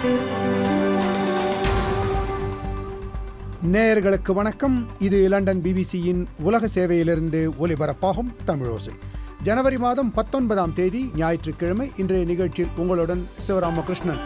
நேயர்களுக்கு வணக்கம் இது லண்டன் பிபிசியின் உலக சேவையிலிருந்து ஒலிபரப்பாகும் தமிழோசை ஜனவரி மாதம் பத்தொன்பதாம் தேதி ஞாயிற்றுக்கிழமை இன்றைய நிகழ்ச்சியில் உங்களுடன் சிவராமகிருஷ்ணன்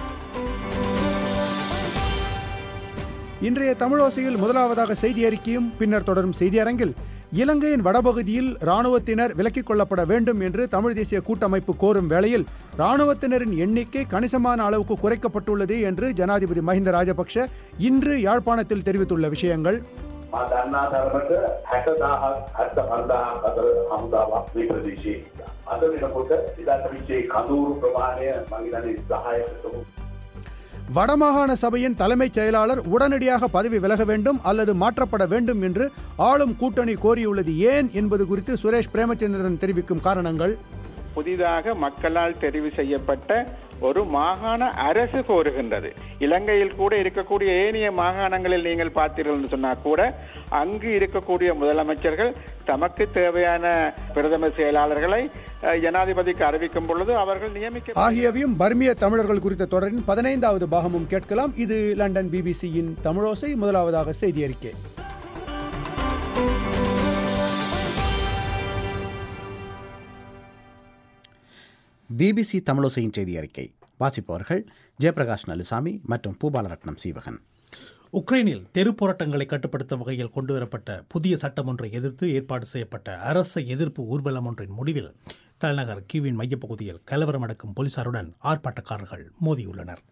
இன்றைய தமிழோசையில் முதலாவதாக செய்தி அறிக்கையும் பின்னர் தொடரும் செய்தியரங்கில் இலங்கையின் வடபகுதியில் இராணுவத்தினர் விலக்கிக் கொள்ளப்பட வேண்டும் என்று தமிழ் தேசிய கூட்டமைப்பு கோரும் வேளையில் இராணுவத்தினரின் எண்ணிக்கை கணிசமான அளவுக்கு குறைக்கப்பட்டுள்ளது என்று ஜனாதிபதி மஹிந்த ராஜபக்ஷ இன்று யாழ்ப்பாணத்தில் தெரிவித்துள்ள விஷயங்கள் මා දන්නා තරමට හැටදාහක් හැත්ත පන්දාහක් අතර හමුදාවක් මේ ප්‍රදේශයේ ඉන්නවා. අද වෙනකොට ඉදත් විච්චේ කඳවුරු ප්‍රමාණය මංගිලන්නේ දහයකට வடமாகாண சபையின் தலைமைச் செயலாளர் உடனடியாக பதவி விலக வேண்டும் அல்லது மாற்றப்பட வேண்டும் என்று ஆளும் கூட்டணி கோரியுள்ளது ஏன் என்பது குறித்து சுரேஷ் பிரேமச்சந்திரன் தெரிவிக்கும் காரணங்கள் புதிதாக மக்களால் தெரிவு செய்யப்பட்ட ஒரு மாகாண அரசு கோருகின்றது இலங்கையில் கூட இருக்கக்கூடிய ஏனைய மாகாணங்களில் நீங்கள் பார்த்தீர்கள் என்று சொன்னால் கூட அங்கு இருக்கக்கூடிய முதலமைச்சர்கள் தமக்கு தேவையான பிரதம செயலாளர்களை அஹ், ஜனாதிபதிக்கு அறிவிக்கும் பொழுது அவர்கள் நியமிக்க ஆகியவையும் பர்மிய தமிழர்கள் குறித்த தொடரின் பதினைந்தாவது பாகமும் கேட்கலாம் இது லண்டன் பிபிசியின் தமிழோசை முதலாவதாக செய்தி அறிக்கை பிபிசி தமிழோசையின் செய்தி அறிக்கை வாசிப்பவர்கள் ஜெயபிரகாஷ் நலுசாமி மற்றும் பூபாலரட்னம் சீவகன் உக்ரைனில் தெரு போராட்டங்களை கட்டுப்படுத்தும் வகையில் கொண்டுவரப்பட்ட புதிய சட்டம் ஒன்றை எதிர்த்து ஏற்பாடு செய்யப்பட்ட அரச எதிர்ப்பு ஊர்வலம் ஒன்றின் முடிவில் தலைநகர் கீவின் மையப்பகுதியில் கலவரம் அடக்கும் போலீசாருடன் ஆர்ப்பாட்டக்காரர்கள் மோதியுள்ளனர்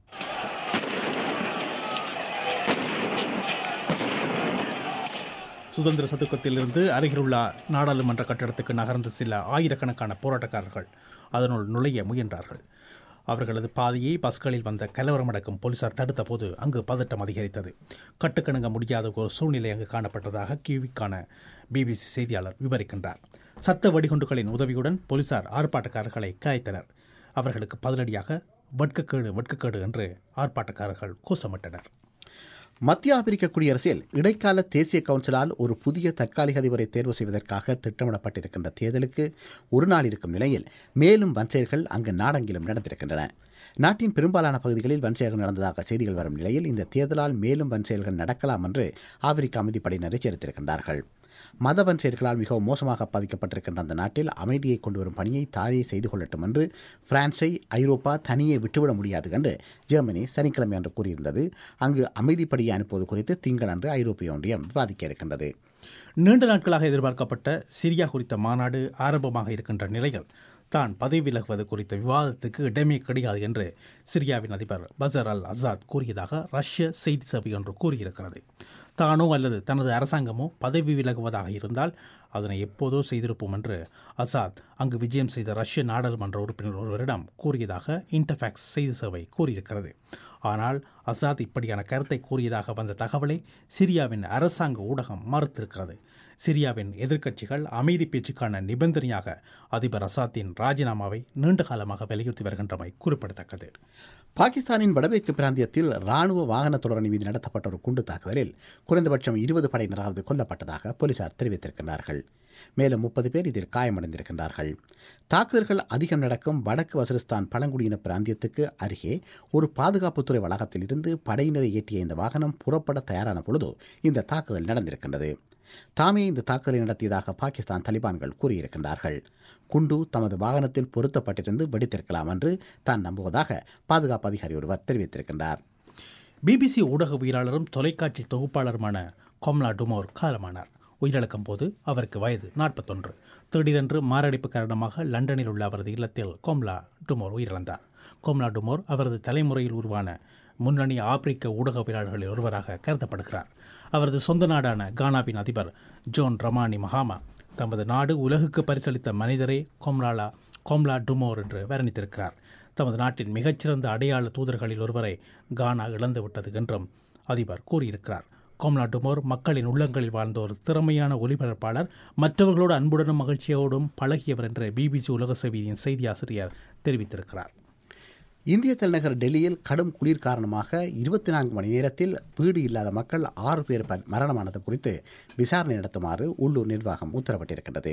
சுதந்திர சதுக்கத்திலிருந்து அருகிலுள்ள நாடாளுமன்ற கட்டடத்துக்கு நகர்ந்து சில ஆயிரக்கணக்கான போராட்டக்காரர்கள் அதனுள் நுழைய முயன்றார்கள் அவர்களது பாதையை பஸ்களில் வந்த கலவரம் அடக்கும் போலீசார் தடுத்த போது அங்கு பதட்டம் அதிகரித்தது கட்டுக்கணுங்க முடியாத ஒரு சூழ்நிலை அங்கு காணப்பட்டதாக கியூவிக்கான பிபிசி செய்தியாளர் விவரிக்கின்றார் சத்த வெடிகுண்டுகளின் உதவியுடன் போலீசார் ஆர்ப்பாட்டக்காரர்களை கலைத்தனர் அவர்களுக்கு பதிலடியாக வட்கக்கேடு வட்கக்கேடு என்று ஆர்ப்பாட்டக்காரர்கள் கோஷமிட்டனர் மத்திய ஆப்பிரிக்க குடியரசில் இடைக்கால தேசிய கவுன்சிலால் ஒரு புதிய தற்காலிக அதிபரை தேர்வு செய்வதற்காக திட்டமிடப்பட்டிருக்கின்ற தேர்தலுக்கு ஒரு நாள் இருக்கும் நிலையில் மேலும் வன்செயல்கள் அங்கு நாடெங்கிலும் நடந்திருக்கின்றன நாட்டின் பெரும்பாலான பகுதிகளில் வன்செயல்கள் நடந்ததாக செய்திகள் வரும் நிலையில் இந்த தேர்தலால் மேலும் வன்செயல்கள் நடக்கலாம் என்று ஆப்பிரிக்க அமைதிப்படையினர் எச்சரித்திருக்கின்றார்கள் மத வன்செயல்களால் மிகவும் மோசமாக பாதிக்கப்பட்டிருக்கின்ற அந்த நாட்டில் அமைதியை கொண்டு வரும் பணியை தானே செய்து கொள்ளட்டும் என்று பிரான்ஸை ஐரோப்பா தனியே விட்டுவிட முடியாது என்று ஜெர்மனி சனிக்கிழமை அன்று கூறியிருந்தது அங்கு அமைதிப்படையை அனுப்புவது குறித்து திங்களன்று ஐரோப்பிய ஒன்றியம் விவாதிக்க இருக்கின்றது நீண்ட நாட்களாக எதிர்பார்க்கப்பட்ட சிரியா குறித்த மாநாடு ஆரம்பமாக இருக்கின்ற நிலையில் தான் பதவி விலகுவது குறித்த விவாதத்துக்கு இடமே கிடையாது என்று சிரியாவின் அதிபர் பசர் அல் அசாத் கூறியதாக ரஷ்ய செய்தி சபை ஒன்று கூறியிருக்கிறது தானோ அல்லது தனது அரசாங்கமோ பதவி விலகுவதாக இருந்தால் அதனை எப்போதோ செய்திருப்போம் என்று அசாத் அங்கு விஜயம் செய்த ரஷ்ய நாடாளுமன்ற உறுப்பினர் ஒருவரிடம் கூறியதாக இன்டர்ஃபேக்ஸ் செய்தி சேவை கூறியிருக்கிறது ஆனால் அசாத் இப்படியான கருத்தை கூறியதாக வந்த தகவலை சிரியாவின் அரசாங்க ஊடகம் மறுத்திருக்கிறது சிரியாவின் எதிர்க்கட்சிகள் அமைதி பேச்சுக்கான நிபந்தனையாக அதிபர் அசாத்தின் ராஜினாமாவை நீண்ட காலமாக வலியுறுத்தி வருகின்றமை குறிப்பிடத்தக்கது பாகிஸ்தானின் வடமேற்கு பிராந்தியத்தில் ராணுவ வாகன தொடரணி மீது நடத்தப்பட்ட ஒரு குண்டு தாக்குதலில் குறைந்தபட்சம் இருபது படையினராவது கொல்லப்பட்டதாக போலீசார் தெரிவித்திருக்கிறார்கள் மேலும் முப்பது பேர் இதில் காயமடைந்திருக்கின்றார்கள் தாக்குதல்கள் அதிகம் நடக்கும் வடக்கு வசிரிஸ்தான் பழங்குடியின பிராந்தியத்துக்கு அருகே ஒரு பாதுகாப்புத்துறை வளாகத்தில் இருந்து படையினரை ஏற்றிய இந்த வாகனம் புறப்பட தயாரான பொழுது இந்த தாக்குதல் நடந்திருக்கின்றது தாமே இந்த தாக்குதலை நடத்தியதாக பாகிஸ்தான் தலிபான்கள் கூறியிருக்கின்றார்கள் குண்டு தமது வாகனத்தில் பொருத்தப்பட்டிருந்து வெடித்திருக்கலாம் என்று தான் நம்புவதாக பாதுகாப்பு அதிகாரி ஒருவர் தெரிவித்திருக்கின்றார் பிபிசி ஊடகவியலாளரும் தொலைக்காட்சி தொகுப்பாளருமான கொம்லா டுமோர் காலமானார் உயிரிழக்கும் போது அவருக்கு வயது நாற்பத்தொன்று திடீரென்று மாரடைப்பு காரணமாக லண்டனில் உள்ள அவரது இல்லத்தில் கோம்லா டுமோர் உயிரிழந்தார் கோம்லா டுமோர் அவரது தலைமுறையில் உருவான முன்னணி ஆப்பிரிக்க ஊடகவியலாளர்களில் ஒருவராக கருதப்படுகிறார் அவரது சொந்த நாடான கானாவின் அதிபர் ஜோன் ரமானி மஹாமா தமது நாடு உலகுக்கு பரிசளித்த மனிதரே கொம்லாலா கோம்லா டுமோர் என்று வர்ணித்திருக்கிறார் தமது நாட்டின் மிகச்சிறந்த அடையாள தூதர்களில் ஒருவரை கானா இழந்துவிட்டது என்றும் அதிபர் கூறியிருக்கிறார் கோம்லா டுமோர் மக்களின் உள்ளங்களில் வாழ்ந்த ஒரு திறமையான ஒலிபரப்பாளர் மற்றவர்களோடு அன்புடனும் மகிழ்ச்சியோடும் பழகியவர் என்று பிபிசி உலக செய்தியின் செய்தி ஆசிரியர் தெரிவித்திருக்கிறார் இந்திய தலைநகர் டெல்லியில் கடும் குளிர் காரணமாக இருபத்தி நான்கு மணி நேரத்தில் வீடு இல்லாத மக்கள் ஆறு பேர் ப- மரணமானது குறித்து விசாரணை நடத்துமாறு உள்ளூர் நிர்வாகம் உத்தரவிட்டிருக்கின்றது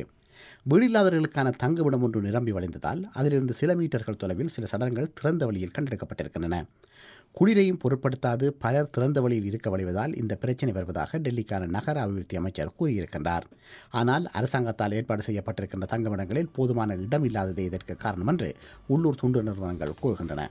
வீடில்லாதவர்களுக்கான தங்குமிடம் ஒன்று நிரம்பி வழிந்ததால் அதிலிருந்து சில மீட்டர்கள் தொலைவில் சில சடலங்கள் திறந்த வழியில் கண்டெடுக்கப்பட்டிருக்கின்றன குளிரையும் பொருட்படுத்தாது பலர் திறந்த வழியில் இருக்க வழிவதால் இந்த பிரச்சினை வருவதாக டெல்லிக்கான நகர அபிவிருத்தி அமைச்சர் கூறியிருக்கின்றார் ஆனால் அரசாங்கத்தால் ஏற்பாடு செய்யப்பட்டிருக்கின்ற தங்குமிடங்களில் போதுமான இடம் இல்லாததே இதற்கு காரணம் என்று உள்ளூர் துண்டு நிறுவனங்கள் கூறுகின்றன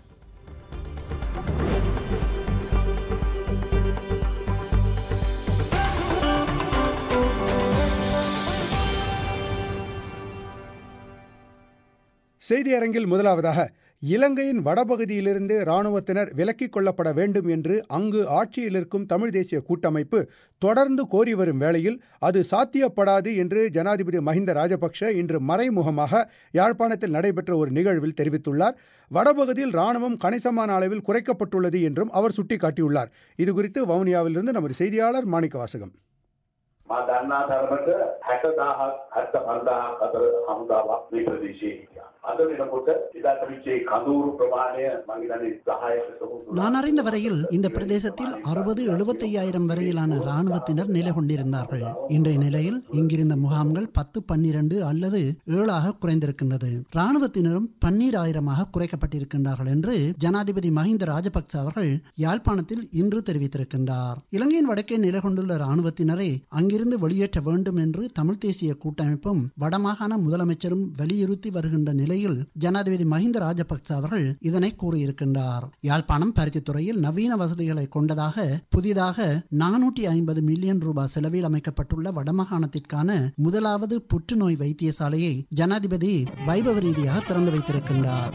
செய்தி அரங்கில் முதலாவதாக இலங்கையின் வடபகுதியிலிருந்து இராணுவத்தினர் விலக்கிக் கொள்ளப்பட வேண்டும் என்று அங்கு ஆட்சியில் இருக்கும் தமிழ் தேசிய கூட்டமைப்பு தொடர்ந்து கோரி வரும் வேளையில் அது சாத்தியப்படாது என்று ஜனாதிபதி மஹிந்த ராஜபக்ஷ இன்று மறைமுகமாக யாழ்ப்பாணத்தில் நடைபெற்ற ஒரு நிகழ்வில் தெரிவித்துள்ளார் வடபகுதியில் இராணுவம் கணிசமான அளவில் குறைக்கப்பட்டுள்ளது என்றும் அவர் சுட்டிக்காட்டியுள்ளார் இதுகுறித்து வவுனியாவிலிருந்து நமது செய்தியாளர் மாணிக்க வாசகம் මා දන්නා තරමට හැට දාහක් හැත්ත පන්දාහක් අතර හමුදාවක් මේ ප්‍රදේශයේ හිටියා. අද වෙනකොට ඉදා තිබිච්චේ කඳවුරු ප්‍රමාණය මම හිතන්නේ 10කට நான் அறிந்த வரையில் இந்த பிரதேசத்தில் அறுபது எழுபத்தையாயிரம் வரையிலான இராணுவத்தினர் நிலை கொண்டிருந்தார்கள் இன்றைய நிலையில் இங்கிருந்த முகாம்கள் பத்து பன்னிரண்டு அல்லது ஏழாக குறைந்திருக்கின்றது இராணுவத்தினரும் பன்னீராயிரமாக குறைக்கப்பட்டிருக்கின்றார்கள் என்று ஜனாதிபதி மஹிந்த ராஜபக்ச அவர்கள் யாழ்ப்பாணத்தில் இன்று தெரிவித்திருக்கின்றார் இலங்கையின் வடக்கே நிலை கொண்டுள்ள இராணுவத்தினரை அங்கிருந்து வெளியேற்ற வேண்டும் என்று தமிழ் தேசிய கூட்டமைப்பும் வடமாகாண முதலமைச்சரும் வலியுறுத்தி வருகின்ற நிலையில் ஜனாதிபதி மஹிந்த ராஜபக்ச அவர்கள் இதனை கூறியிருக்கின்றார் யாழ்ப்பாணம் பருத்தித்துறையில் நவீன வசதிகளை கொண்டதாக புதிதாக நானூற்றி ஐம்பது மில்லியன் ரூபாய் செலவில் அமைக்கப்பட்டுள்ள வடமாகாணத்திற்கான முதலாவது புற்றுநோய் வைத்தியசாலையை ஜனாதிபதி வைபவ ரீதியாக திறந்து வைத்திருக்கின்றார்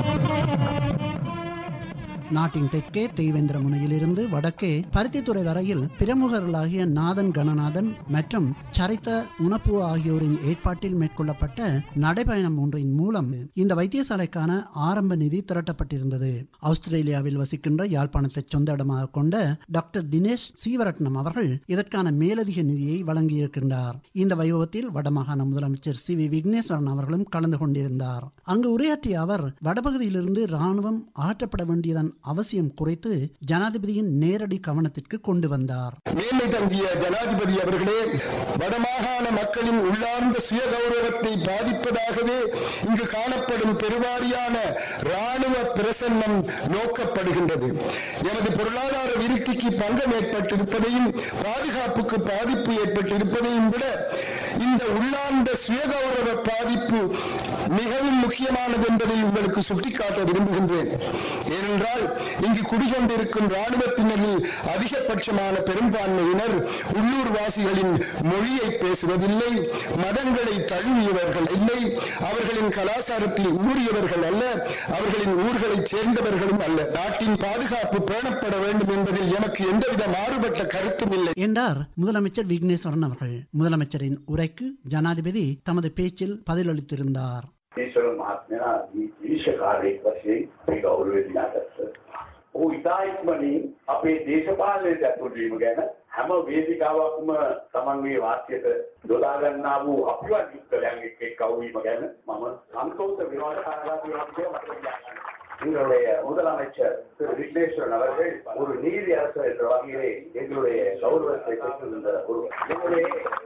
நாட்டின் தெற்கே தேவேந்திர முனையிலிருந்து வடக்கே பருத்தித்துறை வரையில் பிரமுகர்களாகிய நாதன் கணநாதன் மற்றும் சரித்த உணப்பு ஆகியோரின் ஏற்பாட்டில் மேற்கொள்ளப்பட்ட நடைபயணம் ஒன்றின் மூலம் இந்த வைத்தியசாலைக்கான ஆரம்ப நிதி திரட்டப்பட்டிருந்தது ஆஸ்திரேலியாவில் வசிக்கின்ற யாழ்ப்பாணத்தை சொந்த இடமாக கொண்ட டாக்டர் தினேஷ் சீவரட்னம் அவர்கள் இதற்கான மேலதிக நிதியை வழங்கியிருக்கின்றார் இந்த வைபவத்தில் வடமாகாண முதலமைச்சர் சி வி விக்னேஸ்வரன் அவர்களும் கலந்து கொண்டிருந்தார் அங்கு உரையாற்றிய அவர் வடபகுதியிலிருந்து ராணுவம் அகற்றப்பட வேண்டியதன் அவசியம் குறித்து ஜனாதிபதியின் நேரடி கவனத்திற்கு கொண்டு வந்தார் மேன்மை தங்கிய ஜனாதிபதி அவர்களே வடமாகாண மக்களின் உள்ளார்ந்த சுய கௌரவத்தை பாதிப்பதாகவே இங்கு காணப்படும் பெருவாரியான ராணுவ பிரசன்னம் நோக்கப்படுகின்றது எமது பொருளாதார விருத்திக்கு பங்கம் ஏற்பட்டிருப்பதையும் பாதுகாப்புக்கு பாதிப்பு ஏற்பட்டிருப்பதையும் விட இந்த உள்ளார்ந்த சுயகௌரவ பாதிப்பு மிகவும் முக்கியமானது என்பதை உங்களுக்கு சுட்டிக்காட்ட விரும்புகின்றேன் ஏனென்றால் இங்கு குடிகொண்டிருக்கும் ராணுவத்தினரில் அதிகபட்சமான பெரும்பான்மையினர் உள்ளூர் வாசிகளின் மொழியை பேசுவதில்லை மதங்களை தழுவியவர்கள் இல்லை அவர்களின் கலாச்சாரத்தில் ஊறியவர்கள் அல்ல அவர்களின் ஊர்களைச் சேர்ந்தவர்களும் அல்ல நாட்டின் பாதுகாப்பு பேணப்பட வேண்டும் என்பதில் எமக்கு எந்தவித மாறுபட்ட கருத்தும் இல்லை என்றார் முதலமைச்சர் விக்னேஸ்வரன் அவர்கள் முதலமைச்சரின் உரைக்கு ஜனாதிபதி தமது பேச்சில் பதிலளித்திருந்தார் ඊශ්වර මහත්මයා විනිශ්චයකාරයෙක් වශයෙන් මේ ගෞරවය දිනා ගත්තා. ඔහු ඉතා ඉක්මනින් අපේ දේශපාලනයට ඇතුල් වීම ගැන හැම වේදිකාවක්ම තමන් මේ වාක්‍යයට යොදා ගන්නා වූ අපිවත් යුක්තයන් එක්ක එක්කව වීම ගැන මම සන්තෝෂ විවාදකාරී වගේ මට எங்களுடைய முதலமைச்சர் திரு விக்னேஸ்வரன் அவர்கள் ஒரு நீதி அரசர் என்ற வகையிலே எங்களுடைய கௌரவத்தை பெற்றிருந்த ஒரு எங்களுடைய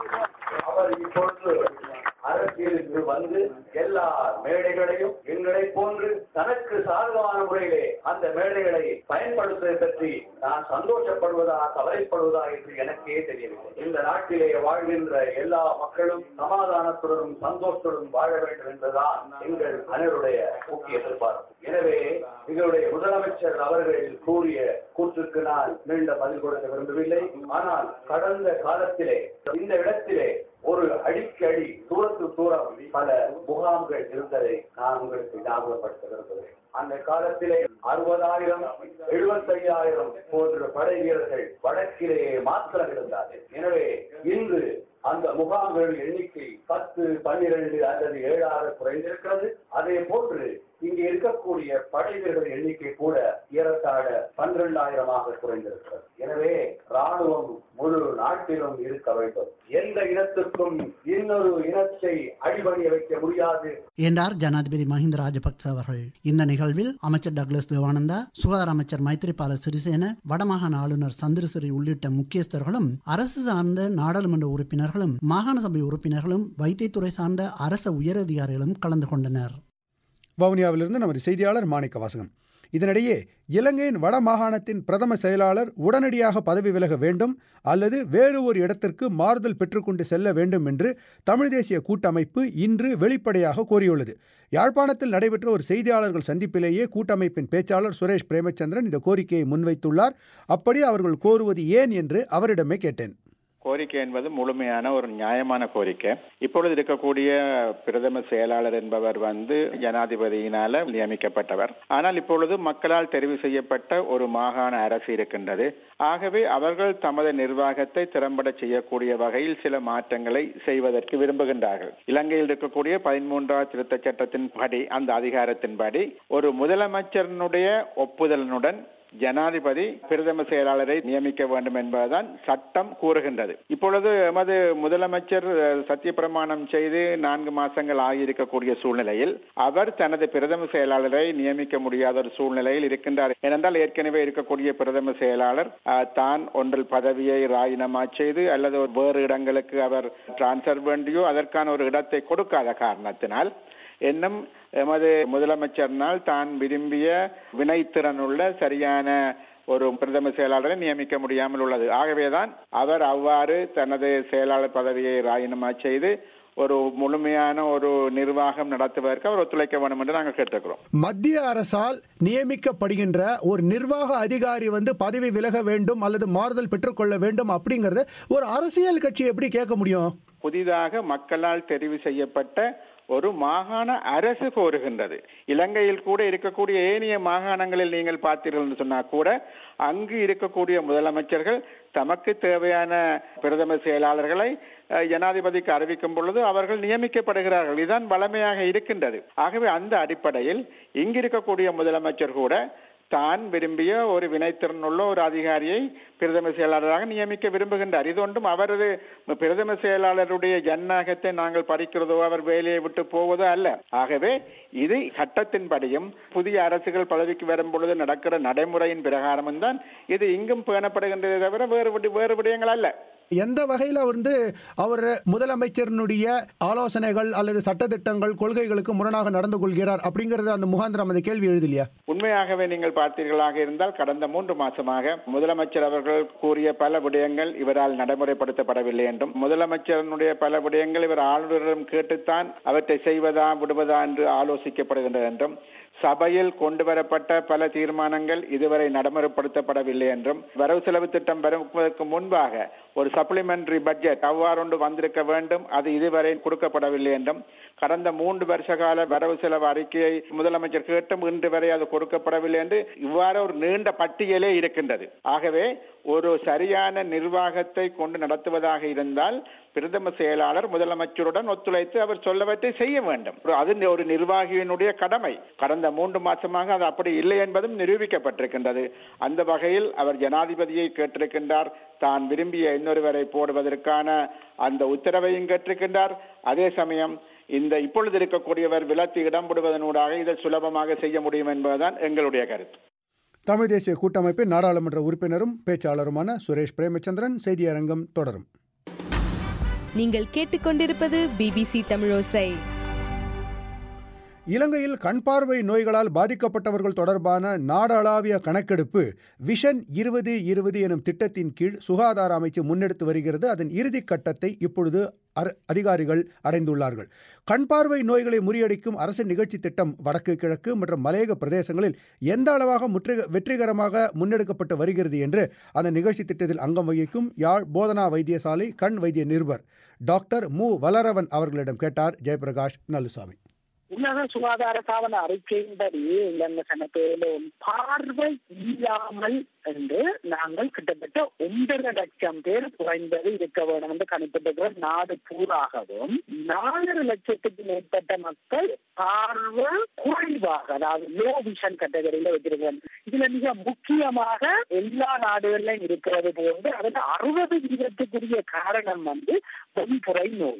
அவர் இப்பொழுது அரசியலுக்கு வந்து எல்லா மேடைகளையும் எங்களை போன்று தனக்கு சாதகமான முறையிலே அந்த மேடைகளை பயன்படுத்துவதை பற்றி நான் சந்தோஷப்படுவதா கவலைப்படுவதா என்று எனக்கே தெரியவில்லை இந்த நாட்டிலே வாழ்கின்ற எல்லா மக்களும் சமாதானத்துடனும் சந்தோஷத்துடன் வாழ வேண்டும் என்பதுதான் எங்கள் அனைவருடைய முக்கிய எதிர்பார்ப்பு எனவே எங்களுடைய முதலமைச்சர் அவர்கள் கூறிய கூற்றுக்கு நான் மீண்டும் பதில் கொடுக்க விரும்பவில்லை ஆனால் கடந்த காலத்திலே இந்த இடத்திலே ஒரு அடிக்கடி தூரத்து தூரம் பல முகாம்கள் இருந்ததை நான் உங்களுக்கு ஞாபகப்படுத்த விரும்புகிறேன் அந்த காலத்திலே அறுபதாயிரம் எழுபத்தையாயிரம் போன்ற படை வீரர்கள் வடக்கிலே மாத்திரம் இருந்தார்கள் எனவே இன்று அந்த முகாம்களின் எண்ணிக்கை பத்து பன்னிரண்டு அல்லது ஏழாக குறைந்திருக்கிறது அதே போன்று இங்கே இருக்கக்கூடிய படை வீரர்கள் எண்ணிக்கை கூட ஏறத்தாழ பன்னிரண்டாயிரமாக குறைந்திருக்கிறது எனவே ராணுவம் முழு நாட்டிலும் இருக்க வேண்டும் எந்த இனத்துக்கும் இன்னொரு இனத்தை அடிபணிய வைக்க முடியாது என்றார் ஜனாதிபதி மஹிந்த ராஜபக்ச அவர்கள் இந்த நிகழ்வு நிகழ்வில் அமைச்சர் டக்ளஸ் தேவானந்தா சுகாதார அமைச்சர் மைத்திரிபால சிறிசேன வடமாகாண ஆளுநர் சந்திரசிறி உள்ளிட்ட முக்கியஸ்தர்களும் அரசு சார்ந்த நாடாளுமன்ற உறுப்பினர்களும் மாகாண சபை உறுப்பினர்களும் வைத்தியத்துறை சார்ந்த அரச உயரதிகாரிகளும் கலந்து கொண்டனர் வவுனியாவிலிருந்து நமது செய்தியாளர் மாணிக்க வாசகம் இதனிடையே இலங்கையின் வட மாகாணத்தின் பிரதம செயலாளர் உடனடியாக பதவி விலக வேண்டும் அல்லது வேறு ஒரு இடத்திற்கு மாறுதல் பெற்றுக்கொண்டு செல்ல வேண்டும் என்று தமிழ் தேசிய கூட்டமைப்பு இன்று வெளிப்படையாக கோரியுள்ளது யாழ்ப்பாணத்தில் நடைபெற்ற ஒரு செய்தியாளர்கள் சந்திப்பிலேயே கூட்டமைப்பின் பேச்சாளர் சுரேஷ் பிரேமச்சந்திரன் இந்த கோரிக்கையை முன்வைத்துள்ளார் அப்படி அவர்கள் கோருவது ஏன் என்று அவரிடமே கேட்டேன் கோரிக்கை என்பது முழுமையான ஒரு நியாயமான கோரிக்கை இப்பொழுது இருக்கக்கூடிய பிரதம செயலாளர் என்பவர் வந்து ஜனாதிபதியினால நியமிக்கப்பட்டவர் ஆனால் இப்பொழுது மக்களால் தெரிவு செய்யப்பட்ட ஒரு மாகாண அரசு இருக்கின்றது ஆகவே அவர்கள் தமது நிர்வாகத்தை திறம்பட செய்யக்கூடிய வகையில் சில மாற்றங்களை செய்வதற்கு விரும்புகின்றார்கள் இலங்கையில் இருக்கக்கூடிய பதிமூன்றாவது திருத்தச் சட்டத்தின் படி அந்த அதிகாரத்தின்படி ஒரு முதலமைச்சரினுடைய ஒப்புதலினுடன் ஜனாதிபதி பிரதம செயலாளரை நியமிக்க வேண்டும் என்பதுதான் சட்டம் கூறுகின்றது இப்பொழுது எமது முதலமைச்சர் சத்தியப்பிரமாணம் செய்து நான்கு மாசங்கள் ஆகியிருக்கக்கூடிய சூழ்நிலையில் அவர் தனது பிரதம செயலாளரை நியமிக்க முடியாத ஒரு சூழ்நிலையில் இருக்கின்றார் ஏனென்றால் ஏற்கனவே இருக்கக்கூடிய பிரதம செயலாளர் தான் ஒன்றில் பதவியை ராஜினாமா செய்து அல்லது வேறு இடங்களுக்கு அவர் டிரான்ஸ்பர் வேண்டியோ அதற்கான ஒரு இடத்தை கொடுக்காத காரணத்தினால் என்னும் எமது முதலமைச்சரினால் தான் விரும்பிய வினைத்திறனுள்ள சரியான ஒரு பிரதம செயலாளரை நியமிக்க முடியாமல் உள்ளது ஆகவேதான் அவர் அவ்வாறு தனது செயலாளர் பதவியை ராஜினாமா செய்து ஒரு முழுமையான ஒரு நிர்வாகம் நடத்துவதற்கு அவர் ஒத்துழைக்க வேண்டும் என்று நாங்கள் கேட்டுக்கிறோம் மத்திய அரசால் நியமிக்கப்படுகின்ற ஒரு நிர்வாக அதிகாரி வந்து பதவி விலக வேண்டும் அல்லது மாறுதல் பெற்றுக்கொள்ள வேண்டும் அப்படிங்கறத ஒரு அரசியல் கட்சி எப்படி கேட்க முடியும் புதிதாக மக்களால் தெரிவு செய்யப்பட்ட ஒரு மாகாண அரசு கோருகின்றது இலங்கையில் கூட இருக்கக்கூடிய ஏனைய மாகாணங்களில் நீங்கள் பார்த்தீர்கள் என்று சொன்னா கூட அங்கு இருக்கக்கூடிய முதலமைச்சர்கள் தமக்கு தேவையான பிரதம செயலாளர்களை ஜனாதிபதிக்கு அறிவிக்கும் பொழுது அவர்கள் நியமிக்கப்படுகிறார்கள் இதுதான் வளமையாக இருக்கின்றது ஆகவே அந்த அடிப்படையில் இங்கு இருக்கக்கூடிய முதலமைச்சர் கூட தான் விரும்பிய ஒரு வினைத்திறன் உள்ள ஒரு அதிகாரியை பிரதம செயலாளராக நியமிக்க விரும்புகின்றார் இது ஒன்றும் அவரது பிரதம செயலாளருடைய ஜனநாயகத்தை நாங்கள் பறிக்கிறதோ அவர் வேலையை விட்டு போவதோ அல்ல ஆகவே இது சட்டத்தின்படியும் புதிய அரசுகள் பதவிக்கு வரும் பொழுது நடக்கிற நடைமுறையின் பிரகாரமும் தான் இது இங்கும் பேணப்படுகின்றதே தவிர வேறு வேறு விடயங்கள் அல்ல எந்த வகையில் வந்து அவர் முதலமைச்சரினுடைய ஆலோசனைகள் அல்லது சட்டத்திட்டங்கள் கொள்கைகளுக்கு முரணாக நடந்து கொள்கிறார் அப்படிங்கறது அந்த முகாந்திரம் அந்த கேள்வி எழுதலையா உண்மையாகவே நீங்கள் பார்த்தீர்களாக இருந்தால் கடந்த மூன்று மாசமாக முதலமைச்சர் அவர்கள் கூறிய பல விடயங்கள் இவரால் நடைமுறைப்படுத்தப்படவில்லை என்றும் முதலமைச்சரனுடைய பல விடயங்கள் இவர் ஆளுநரிடம் கேட்டுத்தான் அவற்றை செய்வதா விடுவதா என்று ஆலோசிக்கப்படுகின்றது என்றும் சபையில் கொண்டு வரப்பட்ட பல தீர்மானங்கள் இதுவரை நடைமுறைப்படுத்தப்படவில்லை என்றும் வரவு செலவு திட்டம் வருவதற்கு முன்பாக ஒரு சப்ளிமெண்டரி பட்ஜெட் அவ்வாறு வந்திருக்க வேண்டும் அது இதுவரை கொடுக்கப்படவில்லை என்றும் கடந்த மூன்று வருஷ கால வரவு செலவு அறிக்கையை முதலமைச்சர் கேட்டும் இன்று வரை அது கொடுக்கப்படவில்லை என்று இவ்வாறு ஒரு நீண்ட பட்டியலே இருக்கின்றது ஆகவே ஒரு சரியான நிர்வாகத்தை கொண்டு நடத்துவதாக இருந்தால் பிரதம செயலாளர் முதலமைச்சருடன் ஒத்துழைத்து அவர் சொல்லவற்றை செய்ய வேண்டும் அது ஒரு நிர்வாகியினுடைய கடமை கடந்த மூன்று மாசமாக அது அப்படி இல்லை என்பதும் நிரூபிக்கப்பட்டிருக்கின்றது அந்த வகையில் அவர் ஜனாதிபதியை கேட்டிருக்கின்றார் தான் விரும்பிய இன்னொருவரை போடுவதற்கான அந்த உத்தரவையும் கேட்டிருக்கின்றார் அதே சமயம் இந்த இப்பொழுது இருக்கக்கூடியவர் விலத்தி இடம்படுவதனூடாக இதை சுலபமாக செய்ய முடியும் என்பதுதான் எங்களுடைய கருத்து தமிழ் தேசிய கூட்டமைப்பின் நாடாளுமன்ற உறுப்பினரும் பேச்சாளருமான சுரேஷ் பிரேமச்சந்திரன் செய்தியரங்கம் தொடரும் நீங்கள் கேட்டுக்கொண்டிருப்பது பிபிசி தமிழோசை இலங்கையில் கண் பார்வை நோய்களால் பாதிக்கப்பட்டவர்கள் தொடர்பான நாடளாவிய கணக்கெடுப்பு விஷன் இருபது இருபது எனும் திட்டத்தின் கீழ் சுகாதார அமைச்சு முன்னெடுத்து வருகிறது அதன் இறுதி கட்டத்தை இப்பொழுது அதிகாரிகள் அடைந்துள்ளார்கள் கண் பார்வை நோய்களை முறியடிக்கும் அரசு நிகழ்ச்சி திட்டம் வடக்கு கிழக்கு மற்றும் மலையக பிரதேசங்களில் எந்த அளவாக முற்று வெற்றிகரமாக முன்னெடுக்கப்பட்டு வருகிறது என்று அந்த நிகழ்ச்சி திட்டத்தில் அங்கம் வகிக்கும் யாழ் போதனா வைத்தியசாலை கண் வைத்திய நிருபர் டாக்டர் மு வலரவன் அவர்களிடம் கேட்டார் ஜெயபிரகாஷ் நல்லுசாமி உலக சுகாதார தாவன அறிக்கையின்படி இலங்கை சனத்தொழிலும் பார்வை இல்லாமல் என்று நாங்கள் கிட்டத்தட்ட ஒன்றரை லட்சம் பேர் குறைந்தது இருக்க வேண்டும் என்று கணிப்பிட்டிருக்கிற நாடு பூராகவும் நாலரை லட்சத்துக்கு மேற்பட்ட மக்கள் பார்வை குறைவாக அதாவது லோ விஷன் கேட்டகரியில வச்சிருக்கிறோம் இதுல மிக முக்கியமாக எல்லா நாடுகளிலும் இருக்கிறது போன்று அதுல அறுபது வீதத்துக்குரிய காரணம் வந்து பொன்புரை நோய்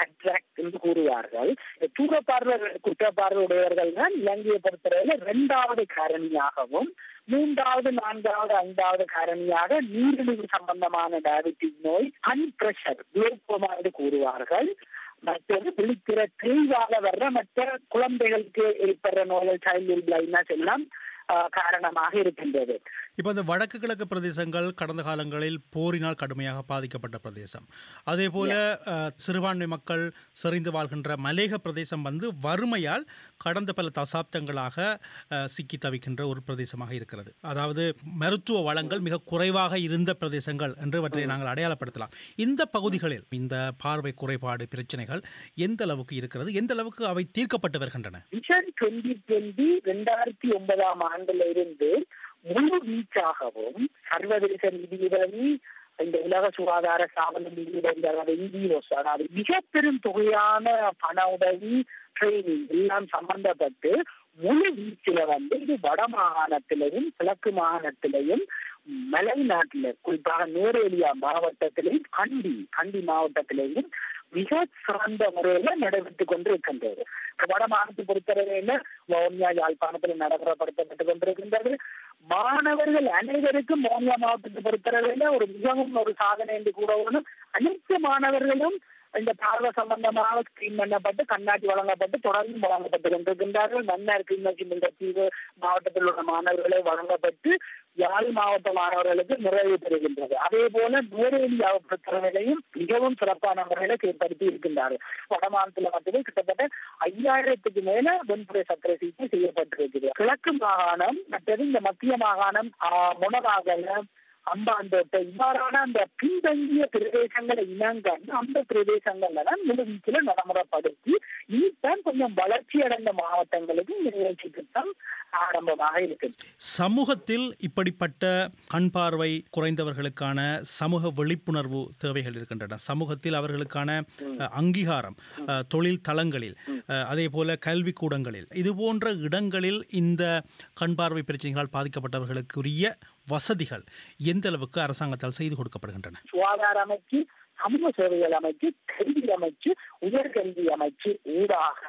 கட்ராக்ட் என்று கூறுவார்கள் தூரப்பார்வை குற்றப்பார்வை உடையவர்கள் தான் இலங்கையை பொறுத்தவரையில இரண்டாவது காரணியாகவும் மூன்றாவது நான்காவது ஐந்தாவது காரணியாக நீரிழிவு சம்பந்தமான டயபெட்டிக் நோய் அன் பிரஷர் குளோக்கோமா என்று கூறுவார்கள் மற்றது விழித்திர தெளிவாக வர்ற மற்ற குழந்தைகளுக்கு ஏற்படுற நோய்கள் சைல்டு பிளைட்னஸ் எல்லாம் ஆஹ், காரணமாக இருக்கின்றது இப்போ இந்த வடக்கு கிழக்கு பிரதேசங்கள் கடந்த காலங்களில் போரினால் கடுமையாக பாதிக்கப்பட்ட பிரதேசம் அதே போல அஹ், சிறுபான்மை மக்கள் செறிந்து வாழ்கின்ற மலேக பிரதேசம் வந்து வறுமையால் கடந்த பல தசாப்தங்களாக அஹ், சிக்கி தவிக்கின்ற ஒரு பிரதேசமாக இருக்கிறது அதாவது மருத்துவ வளங்கள் மிக குறைவாக இருந்த பிரதேசங்கள் என்று இவற்றை நாங்கள் அடையாளப்படுத்தலாம் இந்த பகுதிகளில் இந்த பார்வை குறைபாடு பிரச்சனைகள் எந்த அளவுக்கு இருக்கிறது எந்த அளவுக்கு அவை தீர்க்கப்பட்டு வருகின்றன விஷன் டுவெண்டி டுவெண்டி ரெண்டாயிரத்தி ஒன்பதாம் ஆண்டுல இருந்து முழு வீச்சாகவும் சர்வதேச நிதியுதவி இந்த உலக சுகாதார ஸ்தாபன நிதியுதவி அதாவது இந்தியோஸ் அதாவது மிக பெரும் தொகையான பண உதவி ட்ரைனிங் எல்லாம் சம்பந்தப்பட்டு முழு வீச்சில வந்து இது வட மாகாணத்திலையும் கிழக்கு மாகாணத்திலையும் மலை நாட்டில குறிப்பாக நூரேலியா மாவட்டத்திலையும் கண்டி கண்டி மாவட்டத்திலையும் மிக சிறந்த முறையில நடைபெற்றுக் கொண்டிருக்கின்றது வட மாகாணத்தை பொறுத்தவரையில வவுனியா யாழ்ப்பாணத்தில் நடைமுறைப்படுத்தப்பட்டுக் கொண்டிருக்கின்றது மாணவர்கள் அனைவருக்கும் மோனியா மாவட்டத்தை பொறுத்தவரையில ஒரு மிகவும் ஒரு சாதனை என்று கூட ஒண்ணும் அனைத்து மாணவர்களும் இந்த பார்வை சம்பந்தமாக ஸ்கிரீன் பண்ணப்பட்டு கண்ணாடி வழங்கப்பட்டு தொடர்ந்து வழங்கப்பட்டு கொண்டிருக்கின்றார்கள் மன்னர் கிளிநொச்சி இந்த தீவு மாவட்டத்தில் உள்ள மாணவர்களை வழங்கப்பட்டு யாழ் மாவட்ட மாணவர்களுக்கு நிறைவு பெறுகின்றது அதே போல நூரேலியாவை பொறுத்தவரையிலையும் மிகவும் சிறப்பான முறையில செயற்படுத்தி இருக்கின்றார்கள் வடமாநிலத்தில் மட்டுமே கிட்டத்தட்ட ஐயாயிரத்துக்கு மேல வெண்புரை சக்கரை சிகிச்சை செய்யப்பட்டிருக்கிறது கிழக்கு மாகாணம் மற்றது இந்த மத்திய மாகாணம் ஆஹ், முனவாகல அம்பாந்தோட்டை இவ்வாறான அந்த பின்தங்கிய பிரதேசங்களை இனங்கண்டு அந்த பிரதேசங்கள்ல தான் முழுவீச்சில நடைமுறைப்படுத்தி இனித்தான் கொஞ்சம் வளர்ச்சி அடைந்த மாவட்டங்களுக்கு இந்த நிகழ்ச்சி திட்டம் ஆரம்பமாக இருக்குது சமூகத்தில் இப்படிப்பட்ட கண் பார்வை குறைந்தவர்களுக்கான சமூக விழிப்புணர்வு தேவைகள் இருக்கின்றன சமூகத்தில் அவர்களுக்கான அஹ், அங்கீகாரம் அஹ், தொழில் தளங்களில் அஹ், அதே போல கல்வி கூடங்களில் இது போன்ற இடங்களில் இந்த கண் பார்வை பிரச்சனைகளால் பாதிக்கப்பட்டவர்களுக்குரிய வசதிகள் எந்த அளவுக்கு அரசாங்கத்தால் செய்து கொடுக்கப்படுகின்றன சுகாதார அமைச்சு சமூக சேவைகள் அமைச்சு கல்வி அமைச்சு உயர்கல்வி அமைச்சு ஊடாக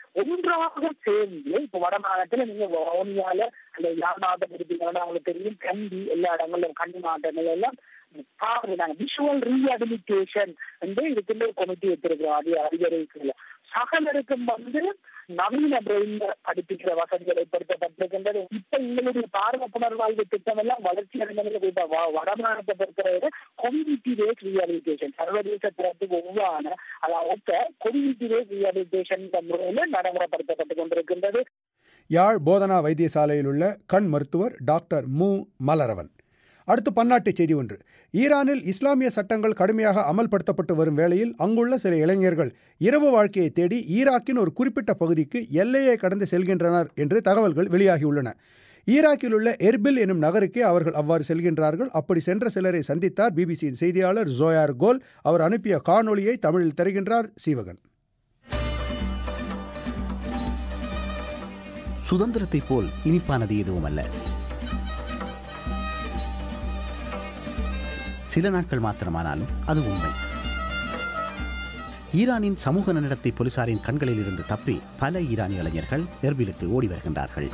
ஒன்றாக சேர்ந்து இப்ப வட மாநிலத்துல நீங்க வவுனியால அந்த யாழ் மாவட்டம் இருப்பீங்கன்னா அவங்களுக்கு தெரியும் கண்டி எல்லா இடங்களிலும் கண்டி மாவட்டங்கள் எல்லாம் பாருங்க விஷுவல் ரீஹபிலிட்டேஷன் வந்து இதுக்குள்ள ஒரு கமிட்டி வச்சிருக்கிறோம் அது அதிகரிக்கல சகலருக்கும் வந்து நவீன பிரெயின் படிப்பிக்கிற வசதிகள் ஏற்படுத்தப்பட்டிருக்கின்றது இப்ப எங்களுடைய பார்வை புனர்வாழ்வு திட்டம் எல்லாம் வளர்ச்சி அடைந்தவர்கள் இப்ப வ- வடமாநிலத்தை பொறுத்தவரை கம்யூனிட்டி பேஸ் ரீஹபிலிட்டேஷன் சர்வதேச தரத்துக்கு ஒவ்வான அதாவது கம்யூனிட்டி பேஸ் ரீஹபிலிட்டேஷன் முறையில நடைமுறைப்படுத்தப்பட்டுக் கொண்டிருக்கின்றது யாழ் போதனா வைத்தியசாலையில் உள்ள கண் மருத்துவர் டாக்டர் மு மலரவன் அடுத்து பன்னாட்டு செய்தி ஒன்று ஈரானில் இஸ்லாமிய சட்டங்கள் கடுமையாக அமல்படுத்தப்பட்டு வரும் வேளையில் அங்குள்ள சில இளைஞர்கள் இரவு வாழ்க்கையை தேடி ஈராக்கின் ஒரு குறிப்பிட்ட பகுதிக்கு எல்லையை கடந்து செல்கின்றனர் என்று தகவல்கள் வெளியாகியுள்ளன ஈராக்கில் உள்ள எர்பில் எனும் நகருக்கே அவர்கள் அவ்வாறு செல்கின்றார்கள் அப்படி சென்ற சிலரை சந்தித்தார் பிபிசியின் செய்தியாளர் ஜோயார் கோல் அவர் அனுப்பிய காணொளியை தமிழில் தருகின்றார் சீவகன் சுதந்திரத்தைப் போல் இனிப்பானது எதுவும் அல்ல சில நாட்கள் மாத்திரமானாலும் அது உண்மை ஈரானின் சமூக நன்னடத்தை போலீசாரின் கண்களில் இருந்து தப்பி பல ஈரானிய இளைஞர்கள் எர்பிலுக்கு ஓடி வருகின்றார்கள்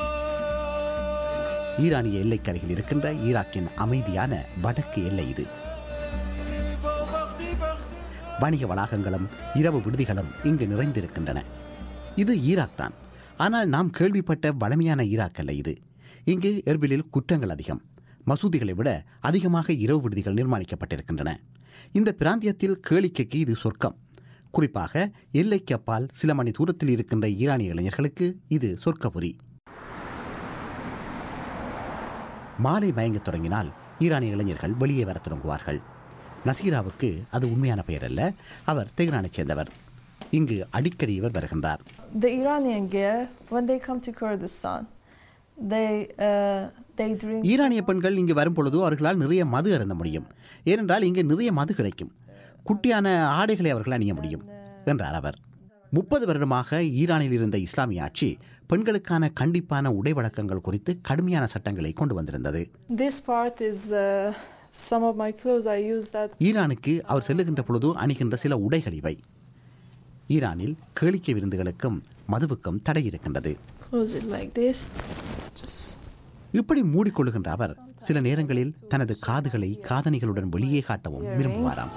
ஈரானிய எல்லைக்கரையில் இருக்கின்ற ஈராக்கின் அமைதியான வடக்கு எல்லை இது வணிக வளாகங்களும் இரவு விடுதிகளும் இங்கு நிறைந்திருக்கின்றன இது ஈராக் தான் ஆனால் நாம் கேள்விப்பட்ட வளமையான ஈராக் அல்ல இது இங்கு எர்பிலில் குற்றங்கள் அதிகம் மசூதிகளை விட அதிகமாக இரவு விடுதிகள் நிர்மாணிக்கப்பட்டிருக்கின்றன இந்த பிராந்தியத்தில் கேளிக்கைக்கு இது சொர்க்கம் குறிப்பாக எல்லைக்கு அப்பால் சில மணி தூரத்தில் இருக்கின்ற ஈரானிய இளைஞர்களுக்கு இது சொர்க்கபுரி மாலை மயங்கத் தொடங்கினால் ஈரானிய இளைஞர்கள் வெளியே வரத் தொடங்குவார்கள் நசீராவுக்கு அது உண்மையான பெயர் அல்ல அவர் தெஹ்ரானைச் சேர்ந்தவர் இங்கு அடிக்கடி இவர் வருகின்றார் The Iranian girl, when they come to Kurdistan, they uh, they drink. ஈரானிய பெண்கள் இங்கு வரும் பொழுது அவர்களால் நிறைய மது அருந்த முடியும் ஏனென்றால் இங்கு நிறைய மது கிடைக்கும் குட்டியான ஆடைகளை அவர்கள் அணிய முடியும் என்றார் அவர் முப்பது வருடமாக ஈரானில் இருந்த இஸ்லாமிய ஆட்சி பெண்களுக்கான கண்டிப்பான உடை வழக்கங்கள் குறித்து கடுமையான சட்டங்களை கொண்டு வந்திருந்தது This part is uh, some of my clothes. I use that. ஈரானுக்கு அவர் செல்லுகின்ற பொழுது அணிகின்ற சில உடைகள் இவை ஈரானில் கேளிக்கை விருந்துகளுக்கும் மதுவுக்கும் தடை இருக்கின்றது Close it like this. Just இப்படி மூடிக்கொள்ளுகின்ற அவர் சில நேரங்களில் தனது காதுகளை காதணிகளுடன் வெளியே காட்டவும் விரும்புவாராம்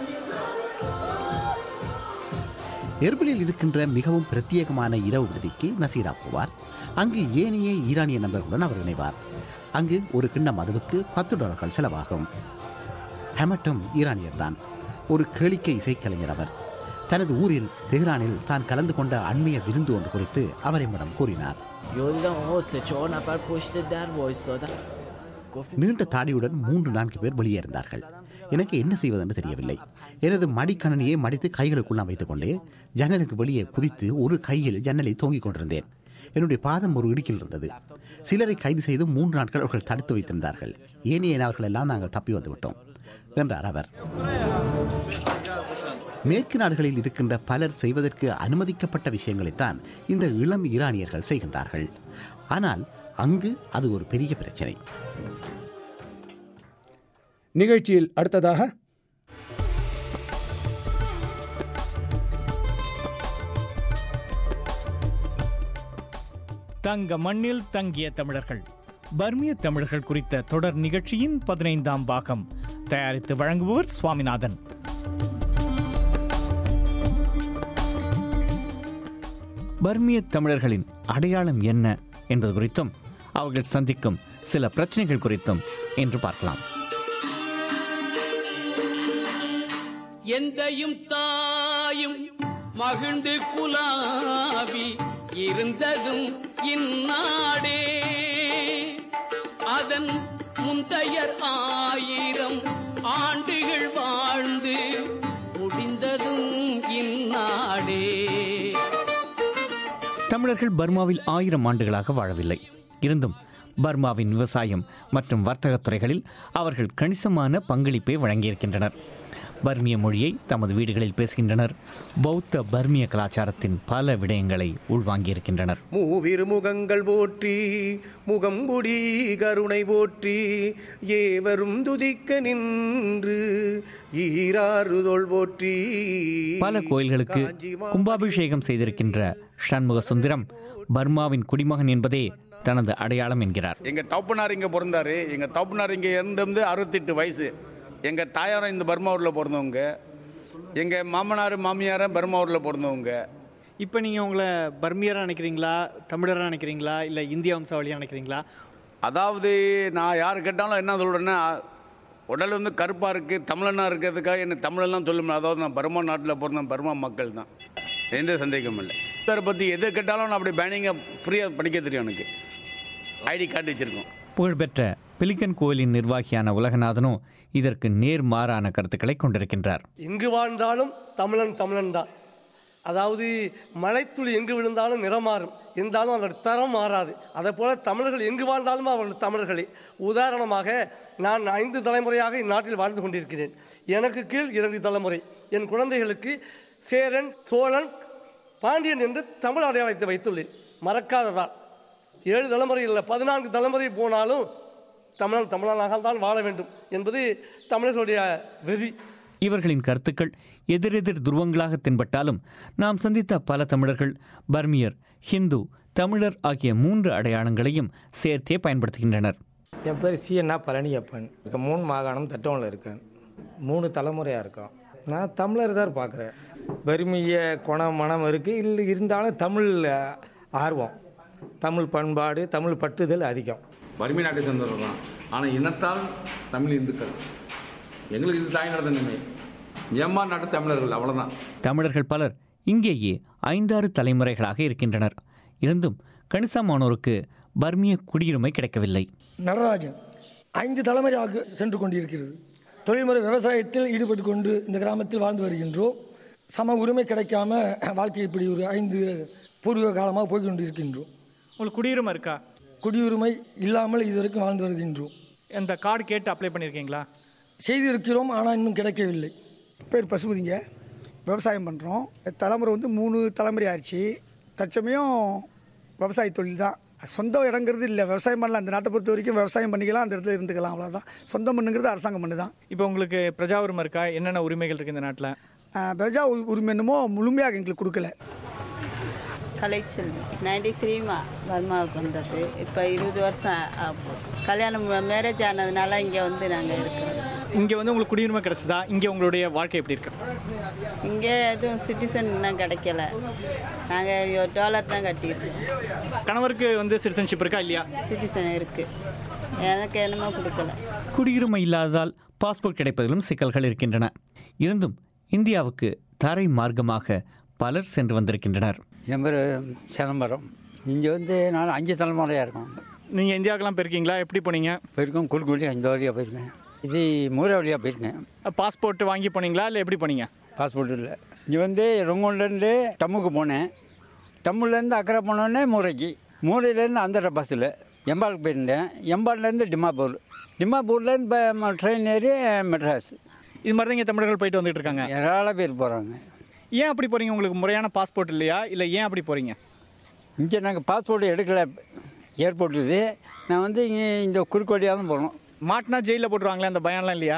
எர்பிலில் இருக்கின்ற மிகவும் பிரத்யேகமான இரவு விடுதிக்கு நசீரா போவார் அங்கு ஏனைய ஈரானிய நண்பர்களுடன் அவர் இணைவார் அங்கு ஒரு கிண்ண மதுவுக்கு பத்து டாலர்கள் செலவாகும் ஹெமட்டும் ஈரானியர் தான் ஒரு கேளிக்கை இசைக்கலைஞர் அவர் தனது ஊரில் தெஹ்ரானில் தான் கலந்து கொண்ட அண்மைய விருந்து ஒன்று குறித்து அவர் எம்மிடம் கூறினார் یهو دیدم آقا سه چهار نفر پشت در وایستادن گفتیم நீண்ட தாடியுடன் மூன்று நான்கு பேர் வெளியே இருந்தார்கள் எனக்கு என்ன செய்வதென்று தெரியவில்லை எனது மடிக்கணனியை மடித்து கைகளுக்குள்ளாம் வைத்துக் கொண்டே ஜன்னலுக்கு வெளியே குதித்து ஒரு கையில் ஜன்னலை தொங்கிக் கொண்டிருந்தேன் என்னுடைய பாதம் ஒரு இடுக்கில் இருந்தது சிலரை கைது செய்து மூன்று நாட்கள் அவர்கள் தடுத்து வைத்திருந்தார்கள் ஏனைய அவர்கள் எல்லாம் நாங்கள் தப்பி வந்து விட்டோம் என்றார் அவர் மேற்கு நாடுகளில் இருக்கின்ற பலர் செய்வதற்கு அனுமதிக்கப்பட்ட விஷயங்களைத்தான் இந்த இளம் ஈரானியர்கள் செய்கின்றார்கள் ஆனால் அங்கு அது ஒரு பெரிய பிரச்சனை நிகழ்ச்சியில் அடுத்ததாக தங்க மண்ணில் தங்கிய தமிழர்கள் பர்மிய தமிழர்கள் குறித்த தொடர் நிகழ்ச்சியின் பதினைந்தாம் பாகம் தயாரித்து வழங்குபவர் சுவாமிநாதன் பர்மிய தமிழர்களின் அடையாளம் என்ன என்பது குறித்தும் அவர்கள் சந்திக்கும் சில பிரச்சனைகள் குறித்தும் என்று பார்க்கலாம் எந்தையும் தாயும் மகிழ்ந்து குலாவி இருந்ததும் இந்நாடே அதன் முந்தையர் ஆயிரம் ஆண்டுகள் வாழ்ந்து முடிந்ததும் இந்நாடே தமிழர்கள் பர்மாவில் ஆயிரம் ஆண்டுகளாக வாழவில்லை இருந்தும் பர்மாவின் விவசாயம் மற்றும் வர்த்தகத் துறைகளில் அவர்கள் கணிசமான பங்களிப்பை வழங்கியிருக்கின்றனர் பர்மிய மொழியை தமது வீடுகளில் பேசுகின்றனர் பௌத்த பர்மிய கலாச்சாரத்தின் பல விடயங்களை உள்வாங்கியிருக்கின்றனர் மூவிரு முகங்கள் போற்றி முகம்புடி கருணை போற்றி ஏவரும் துதிக்க நின்று ஈராறுதோள் போற்றி பல கோயில்களுக்கு கும்பாபிஷேகம் செய்திருக்கின்ற சண்முக சுந்தரம் பர்மாவின் குடிமகன் என்பதே தனது அடையாளம் என்கிறார் எங்க தகப்பனார் இங்க பிறந்தாரு எங்க தகப்பனார் இங்க இருந்து அறுபத்தெட்டு வயசு எங்க தாயாரும் இந்த பர்மாவூர்ல பிறந்தவங்க எங்க மாமனார் மாமியாரும் பர்மாவூர்ல பிறந்தவங்க இப்போ நீங்கள் உங்களை பர்மியராக நினைக்கிறீங்களா தமிழராக நினைக்கிறீங்களா இல்லை இந்திய வம்சாவளியாக நினைக்கிறீங்களா அதாவது நான் யார் கேட்டாலும் என்ன சொல்கிறேன்னா உடல் வந்து கருப்பாக இருக்குது தமிழனா இருக்கிறதுக்காக என்ன தமிழெல்லாம் சொல்ல முடியாது அதாவது நான் பர்மா நாட்டில் பிறந்த பர்மா மக்கள் தான் எந்த சந்தேகமும் இல்லை இதை பற்றி எது கேட்டாலும் நான் அப்படி பேனிங்காக ஃப்ரீயாக படிக்க தெரியும் எனக்கு ஐடி கார்டு வச்சுருக்கோம் புகழ்பெற்ற பிலிக்கன் கோயிலின் நிர்வாகியான உலகநாதனோ இதற்கு நேர்மாறான கருத்துக்களை கொண்டிருக்கின்றார் எங்கு வாழ்ந்தாலும் தமிழன் தமிழன் தான் அதாவது மழைத்துளி எங்கு விழுந்தாலும் நிறம் மாறும் இருந்தாலும் அதோட தரம் மாறாது அதே போல தமிழர்கள் எங்கு வாழ்ந்தாலும் அவர்கள் தமிழர்களே உதாரணமாக நான் ஐந்து தலைமுறையாக இந்நாட்டில் வாழ்ந்து கொண்டிருக்கிறேன் எனக்கு கீழ் இரண்டு தலைமுறை என் குழந்தைகளுக்கு சேரன் சோழன் பாண்டியன் என்று தமிழ் அடையாளத்தை வைத்துள்ளேன் மறக்காததால் ஏழு தலைமுறை இல்லை பதினான்கு தலைமுறை போனாலும் தமிழன் தமிழனாக தான் வாழ வேண்டும் என்பது தமிழர்களுடைய வெறி இவர்களின் கருத்துக்கள் எதிரெதிர் துருவங்களாக தென்பட்டாலும் நாம் சந்தித்த பல தமிழர்கள் பர்மியர் ஹிந்து தமிழர் ஆகிய மூன்று அடையாளங்களையும் சேர்த்தே பயன்படுத்துகின்றனர் என் பேர் சிஎன்ஆ பழனியப்பன் இப்போ மூணு மாகாணம் தட்டவனில் இருக்கேன் மூணு தலைமுறையாக இருக்கோம் நான் தமிழர் தான் பார்க்குறேன் பர்மிய குணம் மனம் இருக்குது இல்லை இருந்தாலும் தமிழ் ஆர்வம் தமிழ் பண்பாடு தமிழ் பற்றுதல் அதிகம் பர்மி நாட்டை சேர்ந்தவர்கள் தான் ஆனால் இனத்தால் தமிழ் இந்துக்கள் எங்களுக்கு இது தாய் நடந்தனமே மியான்மர் நாட்டு தமிழர்கள் அவ்வளோதான் தமிழர்கள் பலர் இங்கேயே ஐந்தாறு தலைமுறைகளாக இருக்கின்றனர் இருந்தும் கணிசமானோருக்கு பர்மிய குடியுரிமை கிடைக்கவில்லை நடராஜன் ஐந்து தலைமுறையாக சென்று கொண்டிருக்கிறது தொழில்முறை விவசாயத்தில் ஈடுபட்டு கொண்டு இந்த கிராமத்தில் வாழ்ந்து வருகின்றோம் சம உரிமை கிடைக்காம வாழ்க்கை இப்படி ஒரு ஐந்து பூர்வீக காலமாக போய் கொண்டிருக்கின்றோம் உங்களுக்கு குடியுரிமை இருக்கா குடியுரிமை இல்லாமல் இதுவரைக்கும் வாழ்ந்து வருகின்றோம் அந்த கார்டு கேட்டு அப்ளை பண்ணியிருக்கீங்களா செய்திருக்கிறோம் ஆனால் இன்னும் கிடைக்கவில்லை பேர் பசுபதிங்க விவசாயம் பண்ணுறோம் தலைமுறை வந்து மூணு தலைமுறை ஆயிடுச்சு தற்சமயம் விவசாய தொழில் தான் சொந்த இடங்கிறது இல்லை விவசாயம் பண்ணலாம் அந்த நாட்டை பொறுத்த வரைக்கும் விவசாயம் பண்ணிக்கலாம் அந்த இடத்துல இருந்துக்கலாம் அவ்வளோதான் சொந்தம் பண்ணுங்கிறது அரசாங்கம் பண்ணு தான் இப்போ உங்களுக்கு பிரஜா உரிமை இருக்கா என்னென்ன உரிமைகள் இருக்குது இந்த நாட்டில் அஹ், பிரஜா உரி- உரிமை என்னமோ முழுமையாக எங்களுக்கு கொடுக்கல கலைச்செல்வி நைன்டி த்ரீமா பர்மாவுக்கு வந்தது இப்போ இருபது வருஷம் ஆகும் கல்யாணம் மேரேஜ் ஆனதுனால இங்கே வந்து நாங்கள் இருக்கோம் இங்கே வந்து உங்களுக்கு குடியுரிமை கிடைச்சதா இங்கே உங்களுடைய வாழ்க்கை எப்படி இருக்கு இங்கே எதுவும் சிட்டிசன் இன்னும் கிடைக்கல நாங்கள் ஒரு டாலர் தான் கட்டியிருக்கோம் கணவருக்கு வந்து சிட்டிசன்ஷிப் இருக்கா இல்லையா சிட்டிசன் இருக்குது எனக்கு என்னமோ கொடுக்கல குடியுரிமை இல்லாததால் பாஸ்போர்ட் கிடைப்பதிலும் சிக்கல்கள் இருக்கின்றன இருந்தும் இந்தியாவுக்கு தரை மார்க்கமாக பலர் சென்று வந்திருக்கின்றனர் என் பேர் சிதம்பரம் இங்கே வந்து நான் அஞ்சு தலைமுறையாக இருக்கோம் நீங்கள் இந்தியாவுக்கெல்லாம் போயிருக்கீங்களா எப்படி போனீங்க போயிருக்கோம் குறுக்குவழி இந்த வழியாக போயிருக்கேன் இது மூரை வழியாக போயிருக்கேன் பாஸ்போர்ட் வாங்கி போனீங்களா இல்லை எப்படி போனீங்க பாஸ்போர்ட் இல்லை இங்கே வந்து ரொங்கோன்லேருந்து டம்முக்கு போனேன் டம்முலேருந்து அக்கறை போனோடனே மூரைக்கு மூரையிலேருந்து அந்த பஸ்ஸில் எம்பாலுக்கு போயிருந்தேன் எம்பால்லேருந்து டிமாப்பூர் டிமாப்பூர்லேருந்து இப்போ ட்ரெயின் ஏறி மெட்ராஸ் இது மாதிரி தான் இங்கே தமிழர்கள் போயிட்டு வந்துட்டு இருக்காங்க ஏராள பேர் போகிறாங்க ஏன் அப்படி போறீங்க உங்களுக்கு முறையான பாஸ்போர்ட் இல்லையா இல்லை ஏன் அப்படி போறீங்க இங்கே நாங்கள் பாஸ்போர்ட் எடுக்கலை ஏர்போர்ட் இது நான் வந்து இங்கே இந்த குறுக்கு வழியாக தான் போகணும் மாட்டினா ஜெயிலில் போட்டுருவாங்களே அந்த பயம்லாம் இல்லையா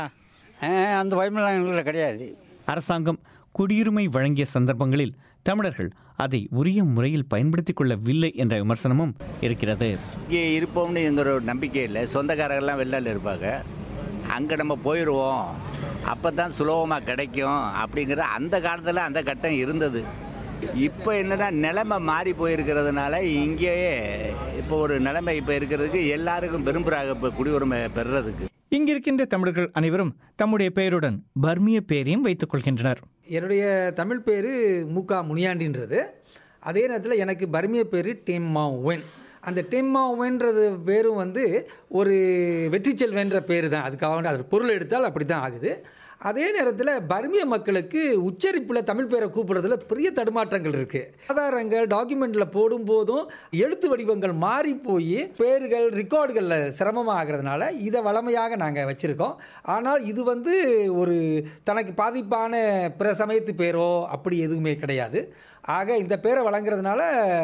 அந்த பயமெல்லாம் எங்களுக்கு கிடையாது அரசாங்கம் குடியுரிமை வழங்கிய சந்தர்ப்பங்களில் தமிழர்கள் அதை உரிய முறையில் பயன்படுத்திக் கொள்ளவில்லை என்ற விமர்சனமும் இருக்கிறது இங்கே இருப்போம்னுங்கிற ஒரு நம்பிக்கை இல்லை சொந்தக்காரங்கெல்லாம் வெளிநாட்டில் இருப்பாங்க அங்கே நம்ம போயிடுவோம் அப்போ தான் சுலபமாக கிடைக்கும் அப்படிங்கிற அந்த காலத்தில் அந்த கட்டம் இருந்தது இப்போ என்னன்னா நிலைமை மாறி போயிருக்கிறதுனால இங்கேயே இப்போ ஒரு நிலைமை இப்போ இருக்கிறதுக்கு எல்லாருக்கும் விரும்புகிறாங்க இப்போ குடியுரிமை பெறுறதுக்கு இங்கிருக்கின்ற தமிழர்கள் அனைவரும் தம்முடைய பெயருடன் பர்மிய பெயரையும் வைத்துக் கொள்கின்றனர் என்னுடைய தமிழ் பேர் மூகா முனியாண்டின்றது அதே நேரத்தில் எனக்கு பர்மிய பேர் டேம்மா ஒன் அந்த டேம்மா ஒன்றது பேரும் வந்து ஒரு வெற்றி செல்வன்ற பேர் தான் அதுக்காக அது பொருள் எடுத்தால் அப்படி தான் ஆகுது அதே நேரத்தில் பர்மிய மக்களுக்கு உச்சரிப்பில் தமிழ் பேரை கூப்பிடுறதுல பெரிய தடுமாற்றங்கள் இருக்குது ஆதாரங்கள் டாக்குமெண்ட்டில் போடும்போதும் எழுத்து வடிவங்கள் மாறி போய் பேர்கள் ரெக்கார்டுகளில் சிரமமாக ஆகிறதுனால இதை வளமையாக நாங்கள் வச்சுருக்கோம் ஆனால் இது வந்து ஒரு தனக்கு பாதிப்பான பிற சமயத்து பேரோ அப்படி எதுவுமே கிடையாது ஆக இந்த பேரை வழங்குறதுனால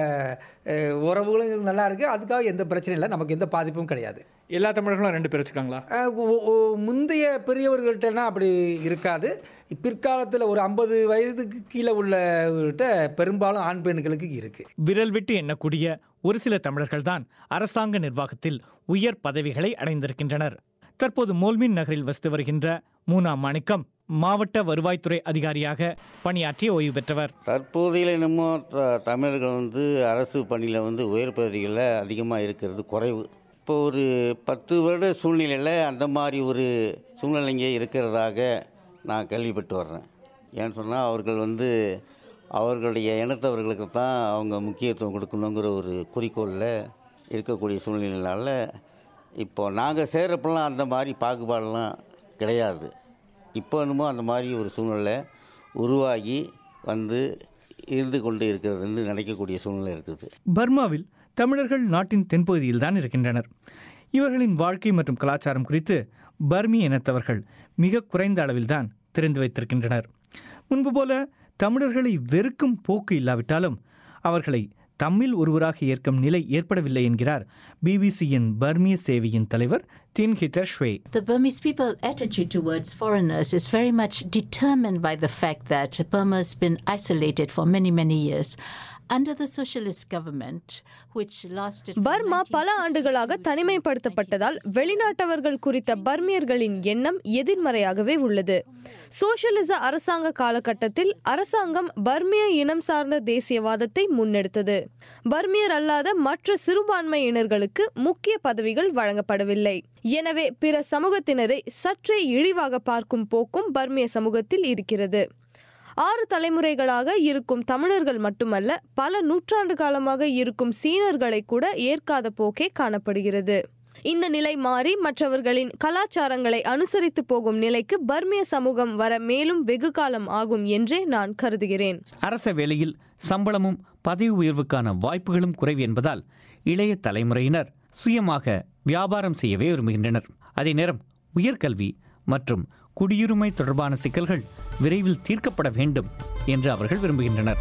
அஹ், உறவுகளும் நல்லா இருக்குது அதுக்காக எந்த பிரச்சனையும் இல்லை நமக்கு எந்த பாதிப்பும் கிடையாது எல்லா தமிழர்களும் ரெண்டு பேர் வச்சுக்காங்களா அஹ் ஒ- ஒ- முந்தைய பெரியவர்கள்ட்டனா அப்படி இருக்காது பிற்காலத்தில் ஒரு ஐம்பது வயதுக்கு கீழே உள்ளவர்கிட்ட பெரும்பாலும் ஆண் பெண்களுக்கு இருக்குது விரல் விட்டு எண்ணக்கூடிய ஒரு சில தமிழர்கள்தான் அரசாங்க நிர்வாகத்தில் உயர் பதவிகளை அடைந்திருக்கின்றனர் தற்போது மோல்மின் நகரில் வசித்து வருகின்ற மூனா மாணிக்கம் மாவட்ட வருவாய்த்துறை அதிகாரியாக பணியாற்றி ஓய்வு பெற்றவர் தற்போதையில் என்னமோ த- தமிழர்கள் வந்து அரசு பணியில் வந்து உயர் பதவிகளில் அதிகமாக இருக்கிறது குறைவு இப்போ ஒரு பத்து வருட சூழ்நிலையில் அந்த மாதிரி ஒரு சூழ்நிலைங்க இருக்கிறதாக நான் கேள்விப்பட்டு வர்றேன் ஏன்னு சொன்னால் அவர்கள் வந்து அவர்களுடைய இனத்தவர்களுக்கு தான் அவங்க முக்கியத்துவம் கொடுக்கணுங்கிற ஒரு குறிக்கோளில் இருக்கக்கூடிய சூழ்நிலையினால இப்போ நாங்கள் செய்கிறப்பெல்லாம் அந்த மாதிரி பாகுபாடெல்லாம் கிடையாது இப்போ என்னமோ அந்த மாதிரி ஒரு சூழ்நிலை உருவாகி வந்து இருந்து கொண்டு இருக்கிறதுன்னு நினைக்கக்கூடிய சூழ்நிலை இருக்குது பர்மாவில் தமிழர்கள் நாட்டின் தென்பகுதியில் தான் இருக்கின்றனர் இவர்களின் வாழ்க்கை மற்றும் கலாச்சாரம் குறித்து பர்மி இனத்தவர்கள் மிக குறைந்த அளவில்தான் தெரிந்து வைத்திருக்கின்றனர் முன்பு போல தமிழர்களை வெறுக்கும் போக்கு இல்லாவிட்டாலும் அவர்களை தம்மில் ஒருவராக ஏற்கும் நிலை ஏற்படவில்லை என்கிறார் பிபிசியின் பர்மிய சேவையின் தலைவர் Tin Htar Swe The Burmese people attitude towards foreigners is very much determined by the fact that Burma has been isolated for many, many years. Under the socialist government, which lasted from Burma பல ஆண்டுகளாக தனிமைப்படுத்தப்பட்டதால் வெளிநாட்டவர்கள் குறித்த பர்மியர்களின் எண்ணம் எதிர்மறையாகவே உள்ளது சோஷலிச அரசாங்க காலகட்டத்தில் அரசாங்கம் பர்மிய இனம் சார்ந்த தேசியவாதத்தை முன்னெடுத்தது பர்மியர் அல்லாத மற்ற சிறுபான்மையினர்களுக்கு முக்கிய பதவிகள் வழங்கப்படவில்லை எனவே பிற சமூகத்தினரை சற்றே இழிவாக பார்க்கும் போக்கும் பர்மிய சமூகத்தில் இருக்கிறது ஆறு தலைமுறைகளாக இருக்கும் தமிழர்கள் மட்டுமல்ல பல நூற்றாண்டு காலமாக இருக்கும் சீனர்களை கூட ஏற்காத போக்கே காணப்படுகிறது இந்த நிலை மாறி மற்றவர்களின் கலாச்சாரங்களை அனுசரித்து போகும் நிலைக்கு பர்மிய சமூகம் வர மேலும் வெகு காலம் ஆகும் என்றே நான் கருதுகிறேன் அரச வேலையில் சம்பளமும் பதவி உயர்வுக்கான வாய்ப்புகளும் குறைவு என்பதால் இளைய தலைமுறையினர் சுயமாக வியாபாரம் செய்யவே விரும்புகின்றனர் அதே நேரம் உயர்கல்வி மற்றும் குடியுரிமை தொடர்பான சிக்கல்கள் விரைவில் தீர்க்கப்பட வேண்டும் என்று அவர்கள் விரும்புகின்றனர்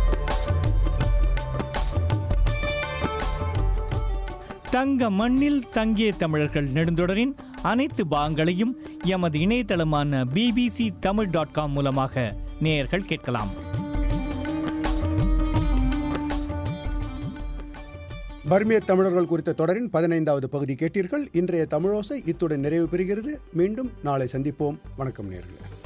தங்க மண்ணில் தங்கிய தமிழர்கள் நெடுந்தொடரின் அனைத்து பாகங்களையும் எமது இணையதளமான பிபிசி தமிழ் டாட் காம் மூலமாக நேயர்கள் கேட்கலாம் பர்மிய தமிழர்கள் குறித்த தொடரின் பதினைந்தாவது பகுதி கேட்டீர்கள் இன்றைய தமிழோசை இத்துடன் நிறைவு பெறுகிறது மீண்டும் நாளை சந்திப்போம் வணக்கம் நேர்களே